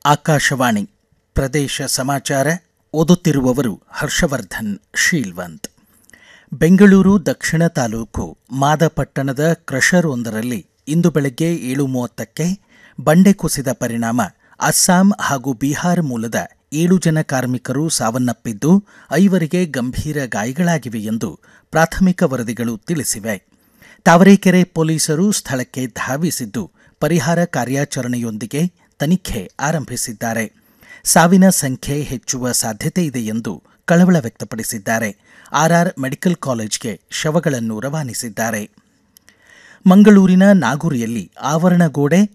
ಆಕಾಶವಾಣಿ ಪ್ರದೇಶ ಸಮಾಚಾರ ಓದುತ್ತಿರುವವರು ಹರ್ಷವರ್ಧನ್ ಶೀಲ್ವಂತ್ ಬೆಂಗಳೂರು ದಕ್ಷಿಣ ತಾಲೂಕು ಮಾದಪಟ್ಟಣದ ಕ್ರಷರ್ ಒಂದರಲ್ಲಿ ಇಂದು ಬೆಳಗ್ಗೆ ಏಳು ಮೂವತ್ತಕ್ಕೆ ಬಂಡೆ ಕುಸಿದ ಪರಿಣಾಮ ಅಸ್ಸಾಂ ಹಾಗೂ ಬಿಹಾರ ಮೂಲದ ಏಳು ಜನ ಕಾರ್ಮಿಕರು ಸಾವನ್ನಪ್ಪಿದ್ದು ಐವರಿಗೆ ಗಂಭೀರ ಗಾಯಗಳಾಗಿವೆ ಎಂದು ಪ್ರಾಥಮಿಕ ವರದಿಗಳು ತಿಳಿಸಿವೆ ತಾವರೆಕೆರೆ ಪೊಲೀಸರು ಸ್ಥಳಕ್ಕೆ ಧಾವಿಸಿದ್ದು ಪರಿಹಾರ ಕಾರ್ಯಾಚರಣೆಯೊಂದಿಗೆ ತನಿಖೆ ಆರಂಭಿಸಿದ್ದಾರೆ ಸಾವಿನ ಸಂಖ್ಯೆ ಹೆಚ್ಚುವ ಸಾಧ್ಯತೆ ಇದೆ ಎಂದು ಕಳವಳ ವ್ಯಕ್ತಪಡಿಸಿದ್ದಾರೆ ಆರ್ಆರ್ ಮೆಡಿಕಲ್ ಕಾಲೇಜ್ಗೆ ಶವಗಳನ್ನು ರವಾನಿಸಿದ್ದಾರೆ ಮಂಗಳೂರಿನ ನಾಗುರಿಯಲ್ಲಿ ಆವರಣ ಗೋಡೆ